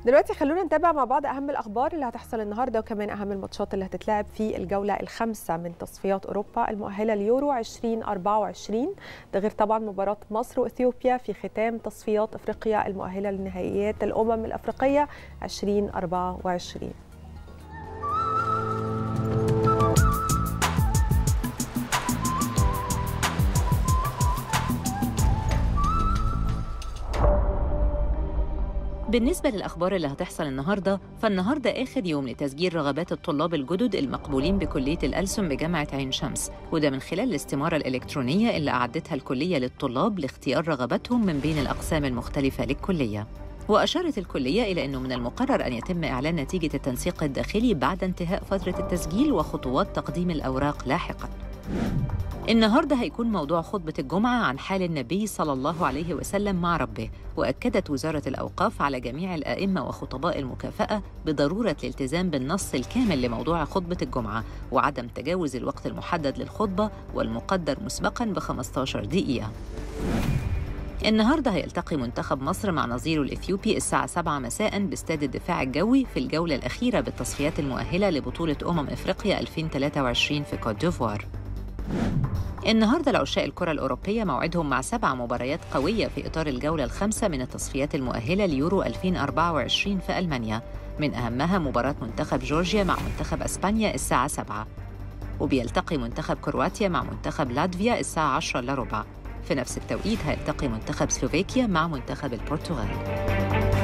دلوقتي خلونا نتابع مع بعض اهم الاخبار اللي هتحصل النهارده وكمان اهم الماتشات اللي هتتلعب في الجوله الخامسه من تصفيات اوروبا المؤهله ليورو 2024 ده غير طبعا مباراه مصر واثيوبيا في ختام تصفيات افريقيا المؤهله لنهائيات الامم الافريقيه 2024 بالنسبة للأخبار اللي هتحصل النهاردة فالنهاردة آخر يوم لتسجيل رغبات الطلاب الجدد المقبولين بكلية الألسن بجامعة عين شمس وده من خلال الاستمارة الإلكترونية اللي أعدتها الكلية للطلاب لاختيار رغباتهم من بين الأقسام المختلفة للكلية وأشارت الكلية إلى أنه من المقرر أن يتم إعلان نتيجة التنسيق الداخلي بعد انتهاء فترة التسجيل وخطوات تقديم الأوراق لاحقاً النهارده هيكون موضوع خطبة الجمعة عن حال النبي صلى الله عليه وسلم مع ربه، وأكدت وزارة الأوقاف على جميع الآئمة وخطباء المكافأة بضرورة الالتزام بالنص الكامل لموضوع خطبة الجمعة، وعدم تجاوز الوقت المحدد للخطبة والمقدر مسبقاً ب 15 دقيقة. النهارده هيلتقي منتخب مصر مع نظيره الاثيوبي الساعة 7 مساء باستاد الدفاع الجوي في الجولة الأخيرة بالتصفيات المؤهلة لبطولة أمم إفريقيا 2023 في كوت ديفوار. النهارده لعشاق الكرة الأوروبية موعدهم مع سبع مباريات قوية في إطار الجولة الخامسة من التصفيات المؤهلة ليورو 2024 في ألمانيا من أهمها مباراة منتخب جورجيا مع منتخب أسبانيا الساعة 7 وبيلتقي منتخب كرواتيا مع منتخب لاتفيا الساعة 10 إلا ربع في نفس التوقيت هيلتقي منتخب سلوفاكيا مع منتخب البرتغال